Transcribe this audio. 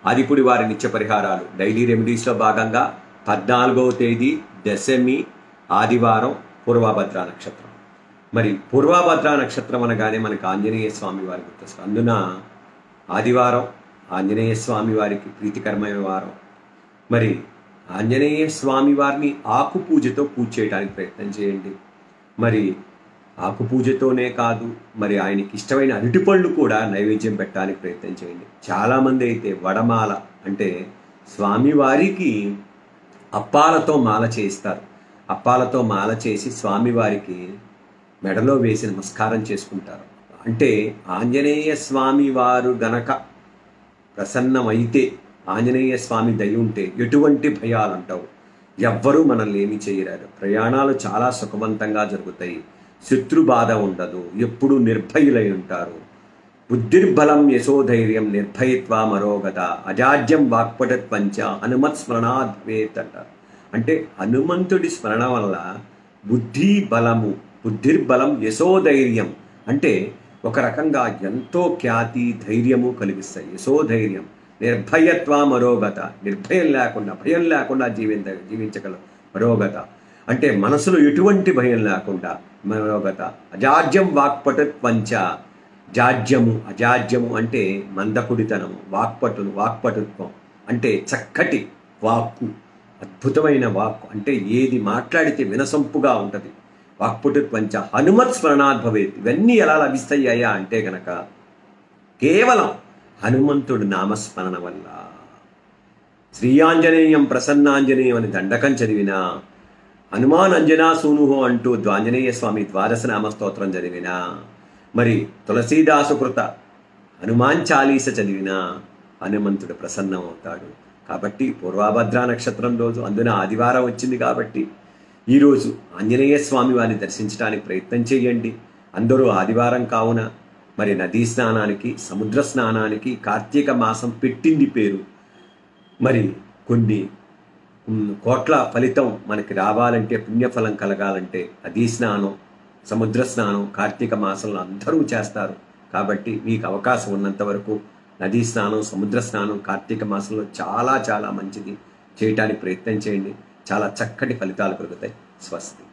ఆదిపుడి వారి నిత్య పరిహారాలు డైలీ రెమెడీస్లో భాగంగా పద్నాలుగవ తేదీ దశమి ఆదివారం పూర్వభద్ర నక్షత్రం మరి పూర్వభద్ర నక్షత్రం అనగానే మనకు ఆంజనేయ స్వామి వారి గుర్తొస్తారు అందున ఆదివారం ఆంజనేయ స్వామి వారికి ప్రీతికరమైన వారం మరి ఆంజనేయ స్వామి వారిని ఆకు పూజతో పూజ చేయడానికి ప్రయత్నం చేయండి మరి ఆకు పూజతోనే కాదు మరి ఆయనకి ఇష్టమైన అరటిపళ్ళు కూడా నైవేద్యం పెట్టడానికి ప్రయత్నం చేయండి చాలామంది అయితే వడమాల అంటే స్వామివారికి అప్పాలతో మాల చేస్తారు అప్పాలతో మాల చేసి స్వామివారికి మెడలో వేసి నమస్కారం చేసుకుంటారు అంటే ఆంజనేయ స్వామి వారు గనక ప్రసన్నమైతే ఆంజనేయ స్వామి దయ ఉంటే ఎటువంటి భయాలు అంటావు ఎవ్వరూ మనల్ని ఏమి చేయరారు ప్రయాణాలు చాలా సుఖవంతంగా జరుగుతాయి శత్రు బాధ ఉండదు ఎప్పుడు నిర్భయులై ఉంటారు బుద్ధిర్బలం యశోధైర్యం నిర్భయత్వ మరోగత అజాడ్యం వాక్పటత్వంచ హనుమత్ స్మరణాద్వేత్ అంటారు అంటే హనుమంతుడి స్మరణ వల్ల బుద్ధి బలము బుద్ధిర్బలం యశోధైర్యం అంటే ఒక రకంగా ఎంతో ఖ్యాతి ధైర్యము కలిగిస్తాయి యశోధైర్యం నిర్భయత్వ మరోగత నిర్భయం లేకుండా భయం లేకుండా జీవించ జీవించగల మరోగత అంటే మనసులో ఎటువంటి భయం లేకుండా మరోగత అజాడ్యం వాక్పటుత్వంచ జాడ్యము అజాడ్యము అంటే మందకుడితనము వాక్పటులు వాక్పటుత్వం అంటే చక్కటి వాక్కు అద్భుతమైన వాక్కు అంటే ఏది మాట్లాడితే వినసొంపుగా ఉంటుంది వాక్పటుత్వంచ హనుమత్ స్మరణాద్భవేత్ ఇవన్నీ ఎలా లభిస్తాయ్యా అంటే గనక కేవలం హనుమంతుడి నామస్మరణ వల్ల శ్రీయాంజనేయం ప్రసన్నాంజనేయం అని దండకం చదివినా హనుమాన్ అంజనా సూనుహో అంటూ ద్వాంజనేయ స్వామి ద్వాదశ నామస్తోత్రం చదివినా మరి తులసీదాసు కృత హనుమాన్ చాలీస చదివినా హనుమంతుడు ప్రసన్నమవుతాడు కాబట్టి పూర్వభద్ర నక్షత్రం రోజు అందున ఆదివారం వచ్చింది కాబట్టి ఈరోజు ఆంజనేయ స్వామి వారిని దర్శించడానికి ప్రయత్నం చేయండి అందరూ ఆదివారం కావున మరి నదీ స్నానానికి సముద్ర స్నానానికి కార్తీక మాసం పెట్టింది పేరు మరి కొన్ని ఉమ్, కోట్ల ఫలితం మనకి రావాలంటే పుణ్యఫలం కలగాలంటే నదీ స్నానం సముద్ర స్నానం కార్తీక మాసంలో అందరూ చేస్తారు కాబట్టి మీకు అవకాశం ఉన్నంత వరకు నదీ స్నానం సముద్ర స్నానం కార్తీక మాసంలో చాలా చాలా మంచిది చేయటానికి ప్రయత్నం చేయండి చాలా చక్కటి ఫలితాలు కలుగుతాయి స్వస్తి